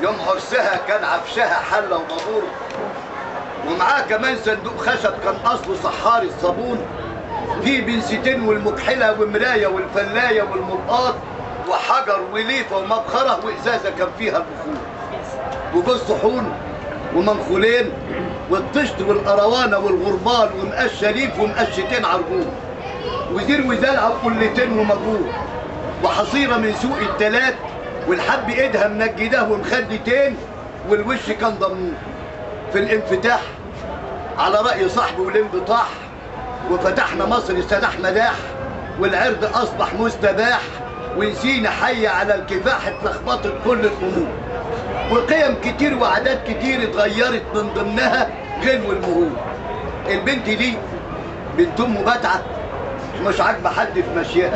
يوم عرسها كان عفشها حله ومبور ومعاه كمان صندوق خشب كان اصله صحاري الصابون فيه بنستين والمكحله ومرايه والفلايه والملقاط وحجر وليفه ومبخره وازازه كان فيها البخور وجوز صحون ومنخولين والطشت والقروانه والغربال ومقش شريف ومقشتين عرجون وزير وزلعه وقلتين ومجهول وحصيره من سوق التلات والحب ايدها منجداه ومخدتين والوش كان ضمور في الانفتاح على رأي صاحبي والانبطاح وفتحنا مصر سداح مداح والعرض أصبح مستباح ونسينا حي على الكفاح اتلخبطت كل الأمور وقيم كتير وعادات كتير اتغيرت من ضمنها غلو المهور البنت دي بنت ام بتعه مش عاجبه حد في مشيها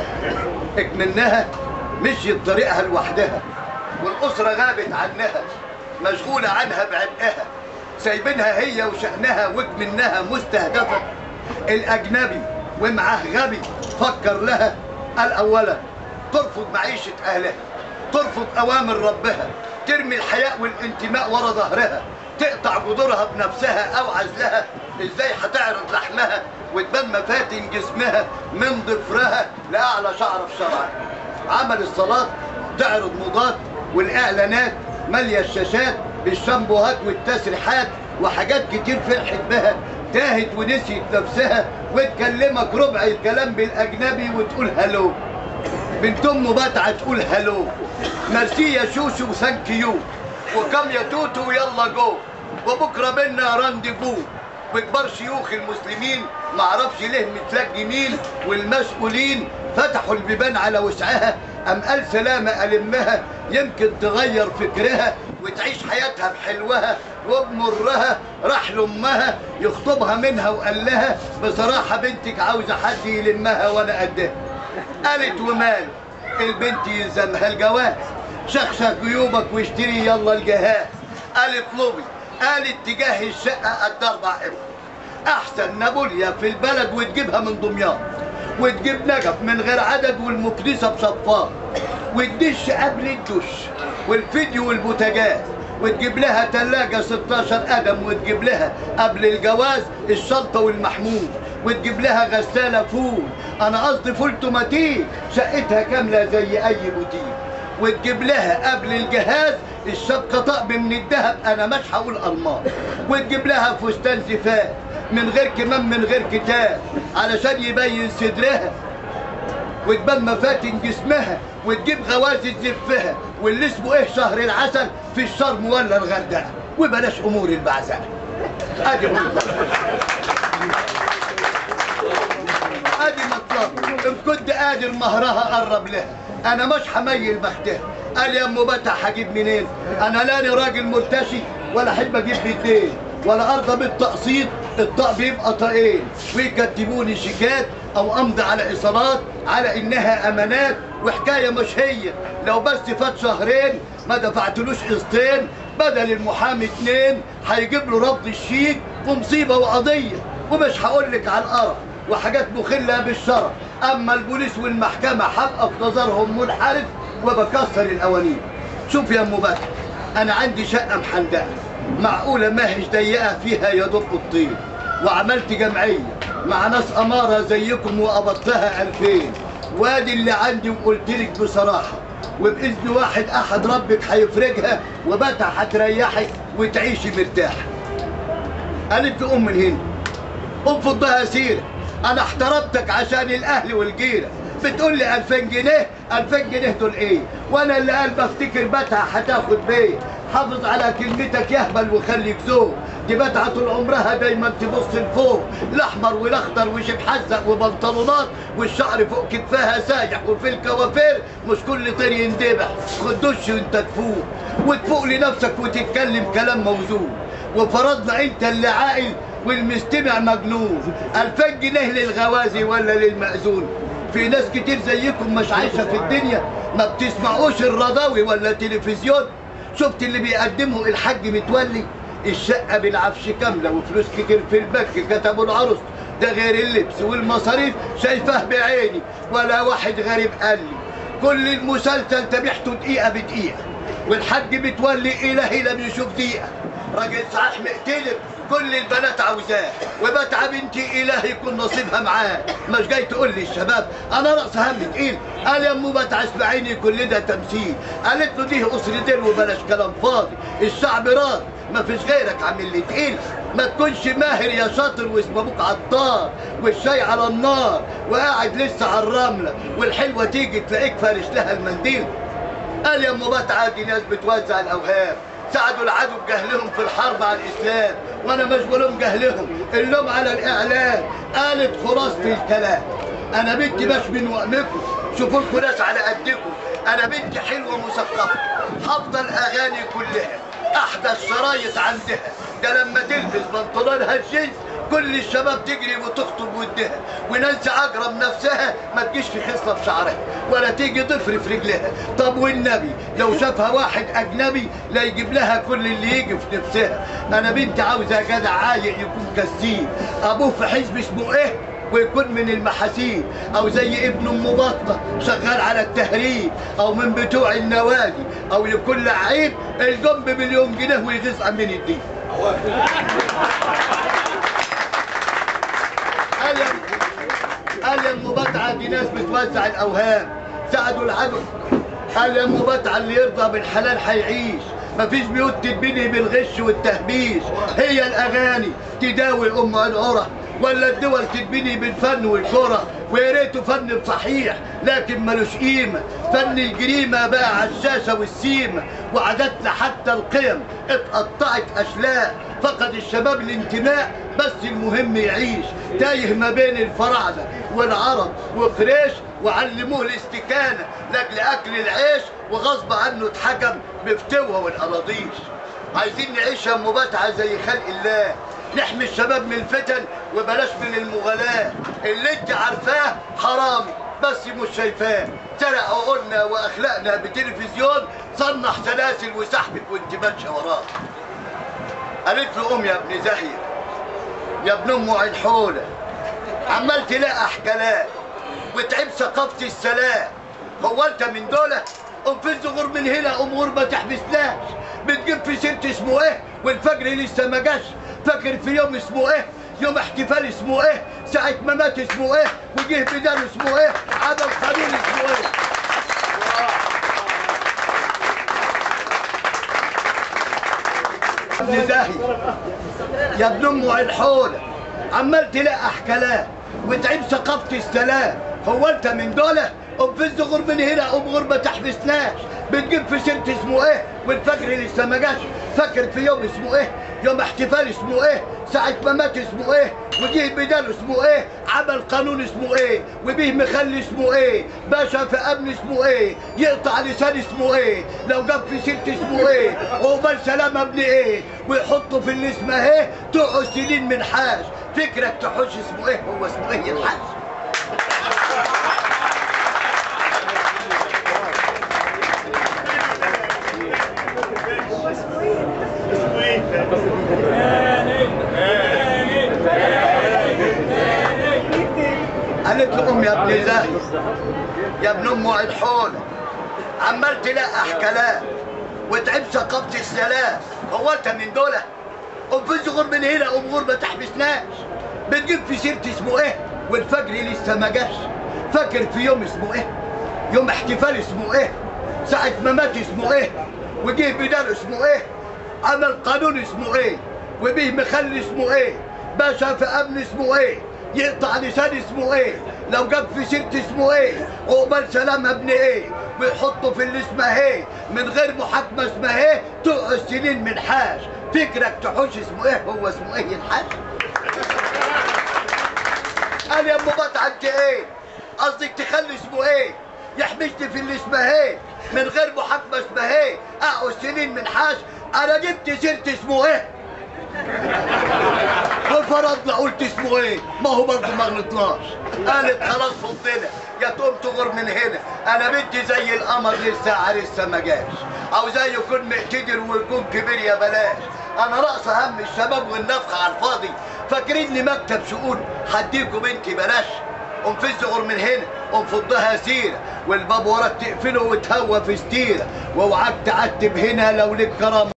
اكمنها مشيت طريقها لوحدها والاسره غابت عنها مشغوله عنها بعبئها سايبينها هي وشأنها وكمنها مستهدفة الأجنبي ومعاه غبي فكر لها قال أولا ترفض معيشة أهلها ترفض أوامر ربها ترمي الحياء والانتماء ورا ظهرها تقطع جذورها بنفسها أو عزلها إزاي هتعرض لحمها وتبان مفاتن جسمها من ضفرها لأعلى شعر في شرعها عمل الصلاة تعرض موضات والإعلانات مالية الشاشات بالشامبوهات والتسريحات وحاجات كتير فرحت بها تاهت ونسيت نفسها وتكلمك ربع الكلام بالاجنبي وتقول هلو بنت امه بتعه تقول هلو ميرسي يا شوشو وثانك يو وكم يا توتو ويلا جو وبكره بينا رانديفو وكبار شيوخ المسلمين معرفش ليه متلجمين والمسؤولين فتحوا البيبان على وسعها أم قال سلامة ألمها يمكن تغير فكرها وتعيش حياتها بحلوها وبمرها راح لأمها يخطبها منها وقال لها بصراحة بنتك عاوزة حد يلمها وأنا قدها قالت ومال البنت يلزمها الجواز شخشخ جيوبك واشتري يلا الجهاز قالت اطلبي قالت تجاه الشقة قد أربع قرش أحسن نابوليا في البلد وتجيبها من دمياط وتجيب نجف من غير عدد والمكنسة بصفار والدش قبل الدش والفيديو والبوتاجاز وتجيب لها تلاجة 16 قدم وتجيب لها قبل الجواز الشنطة والمحمول وتجيب لها غسالة فول أنا قصدي فول توماتيك شقتها كاملة زي أي بوتيك وتجيب لها قبل الجهاز الشبكة طقم من الذهب أنا مش هقول ألماس وتجيب لها فستان زفاف من غير كمام من غير كتاب علشان يبين صدرها وتبان مفاتن جسمها وتجيب غوازي تزفها واللي اسمه ايه شهر العسل في الشرم ولا الغردقه وبلاش امور البعزه ادي مطلب ادي مطلب ان كنت قادر مهرها قرب لها انا مش هميل بختها قال يا ام بتع هجيب منين انا لاني راجل مرتشي ولا احب اجيب بيتين ولا ارضى بالتقسيط الطاق بيبقى طاقين ويكتبوني شيكات او امضي على ايصالات على انها امانات وحكايه مش هي لو بس فات شهرين ما دفعتلوش قسطين بدل المحامي اتنين هيجيب له رفض الشيك ومصيبه وقضيه ومش هقول لك على القرف وحاجات مخله بالشرف اما البوليس والمحكمه هبقى في نظرهم منحرف وبكسر القوانين شوف يا ام بكر انا عندي شقه محندقه معقوله ما هيش ضيقه فيها يدق الطين وعملت جمعيه مع ناس اماره زيكم وقبضتها ألفين وادي اللي عندي وقلت لك بصراحه وباذن واحد احد ربك هيفرجها وبتع هتريحك وتعيشي مرتاحه قالت لي قوم من هنا قوم فضها سيره انا احترمتك عشان الاهل والجيره بتقول لي 2000 جنيه 2000 جنيه دول ايه وانا اللي قلبي افتكر بتعه هتاخد بيه حافظ على كلمتك يهبل وخليك ذوق دي بتعه طول عمرها دايما تبص لفوق الاحمر والاخضر وشب حزق وبنطلونات والشعر فوق كتفها سايح وفي الكوافير مش كل طير يندبح خد دش وانت تفوق وتفوق لنفسك وتتكلم كلام موزون وفرضنا انت اللي عاقل والمستمع مجنون 2000 جنيه للغوازي ولا للمأذون في ناس كتير زيكم مش عايشه في الدنيا ما بتسمعوش الرضاوي ولا تلفزيون شفت اللي بيقدمه الحاج متولي الشقه بالعفش كامله وفلوس كتير في البنك كتبوا العروس ده غير اللبس والمصاريف شايفاه بعيني ولا واحد غريب قال لي كل المسلسل تابعته دقيقه بدقيقه والحاج متولي الهي لم يشوف دقيقه راجل صحيح مقتلب كل البنات عاوزاه وبتعب انت الهي يكون نصيبها معاه مش جاي تقول لي الشباب انا راس هم تقيل قال يا امو بتع اسمعيني كل ده تمثيل قالت له دي اسرتين وبلاش كلام فاضي الشعب راضي ما فيش غيرك عامل لي تقيل ما تكونش ماهر يا شاطر واسم ابوك عطار والشاي على النار وقاعد لسه على الرمله والحلوه تيجي تلاقيك فارش لها المنديل قال يا ام بتعه دي ناس بتوزع الاوهام ساعدوا العدو بجهلهم في الحرب على الاسلام وانا مشغولهم جهلهم اللوم على الاعلام قالت خلاصه الكلام انا بنتي مش من وهمكم شوفوا لكم ناس على قدكم انا بنتي حلوه مثقفه حافظه الاغاني كلها احدث شرايط عندها ده لما تلبس بنطلونها الجينز كل الشباب تجري وتخطب ودها ونانسي عجرم نفسها ما تجيش في خصله في شعرها ولا تيجي ضفر في رجلها طب والنبي لو شافها واحد اجنبي لا يجيب لها كل اللي يجي في نفسها انا بنتي عاوزه جدع عايق يكون كسيب ابوه في حزب اسمه ايه ويكون من المحاسين او زي ابن ام بطه شغال على التهريب او من بتوع النوادي او يكون لعيب الجنب مليون جنيه ويجزء من الدين قال يا قال يا ام بطعه دي ناس بتوزع الاوهام ساعدوا العدو قال يا ام بطعه اللي يرضى بالحلال هيعيش مفيش بيوت تتبني بالغش والتهبيش هي الاغاني تداوي ام العرى ولا الدول تتبني بالفن والكرة ويا ريته فن صحيح لكن ملوش قيمة فن الجريمة بقى على الشاشة والسيمة وعاداتنا حتى القيم اتقطعت أشلاء فقد الشباب الانتماء بس المهم يعيش تايه ما بين الفراعنة والعرب وقريش وعلموه الاستكانة لاجل أكل العيش وغصب عنه اتحكم بفتوة والقراضيش عايزين نعيش يا مباتعة زي خلق الله نحمي الشباب من الفتن وبلاش من المغالاة اللي انت عارفاه حرامي بس مش شايفاه سرق عقولنا واخلاقنا بتلفزيون صنع سلاسل وسحبك وانت ماشيه وراه قالت له قوم يا ابن زهير يا ابن ام عين حوله عمال تلاقح كلام وتعب ثقافه السلام هو انت من دولة قوم في الزغور من هنا امور ما تحبسناش بتجيب في سيرة اسمه ايه والفجر لسه ما جاش فاكر في يوم اسمه ايه يوم احتفال اسمه ايه ساعة ما مات اسمه ايه وجه بدال اسمه ايه عدم قانون اسمه ايه ابن زاهي يا ابن ام الحولة عمال تلقح كلام وتعيب ثقافة السلام هو انت من دولة قوم في الزغور من هنا قوم غور ما تحبسناش بتجيب في سيرة اسمه ايه والفجر لسه ما جاش فاكر في يوم اسمه ايه يوم احتفال اسمه ايه ساعة ما مات اسمه ايه وجه بداله اسمه ايه عمل قانون اسمه ايه وبيه مخلي اسمه ايه باشا في امن اسمه ايه يقطع لسان اسمه ايه لو جاب في سيرة اسمه ايه عقبال سلامة ابن ايه ويحطه في اللي اسمه ايه تقعد سنين من حاج فكرك تحوش اسمه ايه هو اسمه ايه الحاج قالت له ام يا ابن زاهي يا ابن ام وعد حوله عمال تلقح كلام وتعب ثقافة السلام هو انت من دولة قوم في الزغور من هنا قوم غور ما تحبسناش بتجيب في سيرة اسمه ايه والفجر لسه ما جاش فاكر في يوم اسمه ايه يوم احتفال اسمه ايه ساعة ما مات اسمه ايه وجه بداله اسمه ايه عمل قانون اسمه ايه وبيه مخلي اسمه ايه باشا في امن اسمه ايه يقطع لسان اسمه ايه لو جاب في سيرة اسمه ايه عقبال سلامها ابن ايه ويحطه في اللي اسمها ايه من غير محاكمة اسمها ايه تقعد سنين من حاج فكرك تحوش اسمه ايه هو اسمه ايه الحاج قال يا ام بطع انت ايه قصدك تخلي اسمه ايه يحبسني في اللي اسمها ايه من غير محاكمة اسمها ايه اقعد سنين من حاج انا جبت سيرة اسمه ايه وفرضنا قلت اسمه ايه ما هو برضه ما غلطناش قالت خلاص فضنا يا تقوم تغر من هنا انا بدي زي القمر لسه لسه ما جاش او زي يكون مقتدر ويكون كبير يا بلاش انا رأس هم الشباب والنفخ على الفاضي فاكريني مكتب شؤون هديكوا بنتي بلاش قوم في الزغر من هنا قوم فضها سيرة والباب وراك تقفله وتهوى في ستيره واوعاك تعتب هنا لو لك كرامه